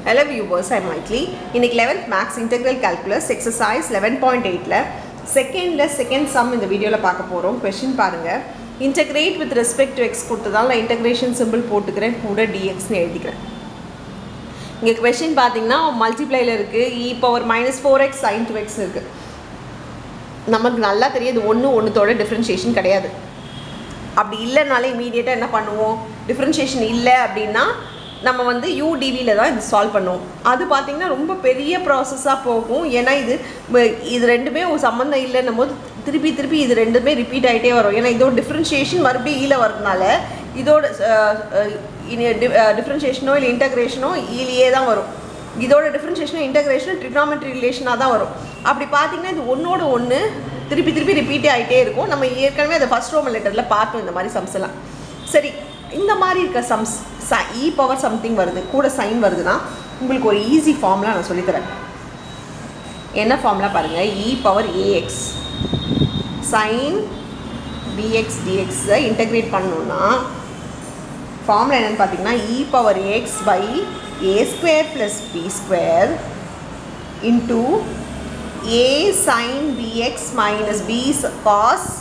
Hello viewers, I'm Maitli. இன்னைக்கு 11th Max Integral Calculus exercise 11.8ல செகண்டில் second sum இந்த வீடியோவில் பார்க்க போகிறோம் கொஷின் பாருங்கள் integrate with respect to x கொடுத்ததால் நான் இன்டகிரேஷன் சிம்பிள் போட்டுக்கிறேன் கூட டிஎக்ஸ்னு எழுதிக்கிறேன் இங்கே கொஷின் பார்த்தீங்கன்னா மல்டிப்ளைல இருக்குது e power minus four x sine two x இருக்குது நமக்கு நல்லா தெரியுது ஒன்று ஒன்றுத்தோட டிஃப்ரென்ஷியேஷன் கிடையாது அப்படி இல்லைனாலே இமீடியட்டாக என்ன பண்ணுவோம் டிஃப்ரென்ஷியேஷன் இல்லை அப்படின்னா நம்ம வந்து யூடிவியில் தான் இது சால்வ் பண்ணுவோம் அது பார்த்திங்கன்னா ரொம்ப பெரிய ப்ராசஸாக போகும் ஏன்னா இது ம- இது ரெண்டுமே ஒரு சம்மந்தம் இல்லைன்னும் போது திருப்பி திருப்பி இது ரெண்டுமே ரிப்பீட் ஆகிட்டே வரும் ஏன்னா இதோட டிஃப்ரென்ஷியேஷன் மறுபடியும் ஈல வரதுனால இதோட டிஃப்ரென்ஷியேஷனோ இல்லை இன்டகிரேஷனோ ஈலியே தான் வரும் இதோட டிஃப்ரென்ஷியேஷனும் இன்டகிரேஷனும் ட்ரிக்னாமெட்ரி ரிலேஷனாக தான் வரும் அப்படி பார்த்தீங்கன்னா இது ஒன்றோட ஒன்று திருப்பி திருப்பி ரிப்பீட்டே ஆகிட்டே இருக்கும் நம்ம ஏற்கனவே அதை ஃபஸ்ட் ரோமன் லெட்டரில் பார்த்தோம் இந்த மாதிரி சம்ஸ் எல்லாம் சரி இந்த மாதிரி இருக்க சம்ஸ் ச இ பவர் சம்திங் வருது கூட சைன் வருதுன்னா உங்களுக்கு ஒரு ஈஸி ஃபார்ம்லாம் நான் சொல்லித்தரேன் என்ன ஃபார்ம்லாம் பாருங்கள் e power ax sine bx டிஎக்ஸை இன்டகிரேட் பண்ணணுன்னா ஃபார்முலா என்னென்னு பார்த்தீங்கன்னா e power ax by a square plus b square into a sine bx minus b cos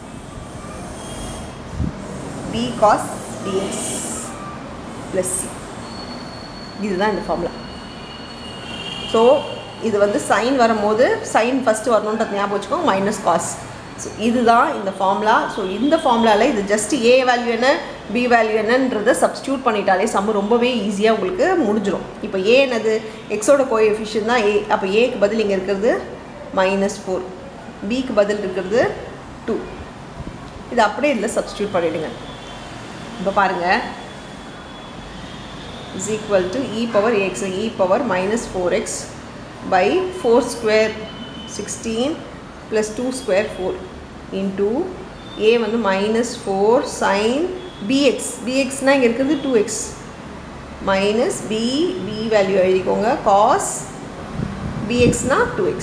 b cos dx plus c இதுதான் இந்த ஃபார்முலா ஸோ இது வந்து சைன் வரும்போது sign first வரணுன்றது ஞாபகம் வச்சுக்கோங்க மைனஸ் காஸ் ஸோ இதுதான் இந்த ஃபார்முலா ஸோ இந்த ஃபார்முலாவில் இது ஜஸ்ட் ஏ வேல்யூ என்ன பி வேல்யூ என்னன்றதை சப்ஸ்டியூட் பண்ணிட்டாலே சம் ரொம்பவே ஈஸியாக உங்களுக்கு முடிஞ்சிடும் இப்போ ஏ என்னது எக்ஸோட கோஎஃபிஷியன் தான் ஏ அப்போ ஏக்கு பதில் இங்கே இருக்கிறது மைனஸ் ஃபோர் பிக்கு பதில் இருக்கிறது டூ இது அப்படியே இதில் சப்ஸ்டியூட் பண்ணிவிடுங்க இப்போ பாருங்கள் is equal to e power x e power minus 4x by 4 square 16 plus 2 square 4 into a வந்து minus 4 sin bx bx னா இங்கே இருக்கிறது 2x minus b b value எழுதிக்கோங்க cos bx னா 2x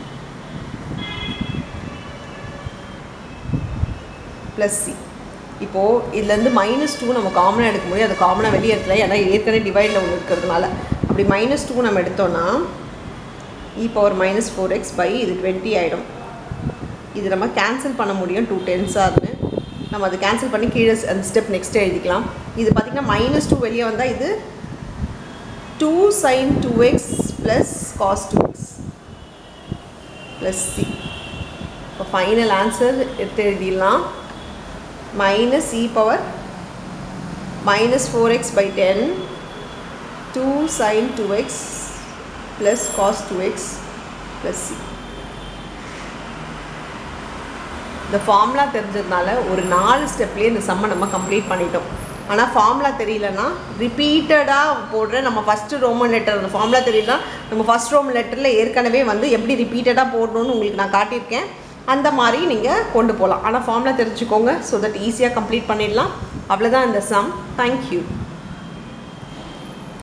plus c இப்போது இதுலேருந்து மைனஸ் டூ நம்ம காமனாக எடுக்க முடியும் அது காமனாக வெளியே எடுக்கல ஏன்னா ஏற்கனவே டிவைடில் ஒன்று இருக்கிறதுனால அப்படி மைனஸ் டூ நம்ம எடுத்தோன்னா e power minus four x by இது டுவெண்ட்டி ஆகிடும் இது நம்ம கேன்சல் பண்ண முடியும் டூ டென்ஸாகுன்னு நம்ம அது கேன்சல் பண்ணி கீழே அந்த ஸ்டெப் நெக்ஸ்ட் எழுதிக்கலாம் இது பார்த்திங்கன்னா மைனஸ் டூ வெளியே வந்தால் இது two sine two x plus cos two x plus c இப்போ ஃபைனல் ஆன்சர் எடுத்து எழுதிடலாம் minus e power minus 4x by 10 2 sin 2x plus cos 2x plus c இந்த ஃபார்முலா தெரிஞ்சதுனால ஒரு நாலு ஸ்டெப்லேயே இந்த சம்மை நம்ம கம்ப்ளீட் பண்ணிட்டோம் ஆனால் ஃபார்முலா தெரியலனா ரிப்பீட்டடாக போடுற நம்ம ஃபஸ்ட்டு ரோமன் லெட்டர் அந்த ஃபார்முலா தெரியலனா நம்ம ஃபஸ்ட் ரோமன் லெட்டரில் ஏற்கனவே வந்து எப்படி ரிப்பீட்டடாக போடணும்னு உங்களுக்கு நான் காட்டியிருக்கேன் அந்த மாதிரி நீங்கள் கொண்டு போகலாம் ஆனால் ஃபார்முலா தெரிஞ்சுக்கோங்க ஸோ தட் ஈஸியாக கம்ப்ளீட் பண்ணிடலாம் அவ்வளோதான் இந்த சம் தேங்க்யூ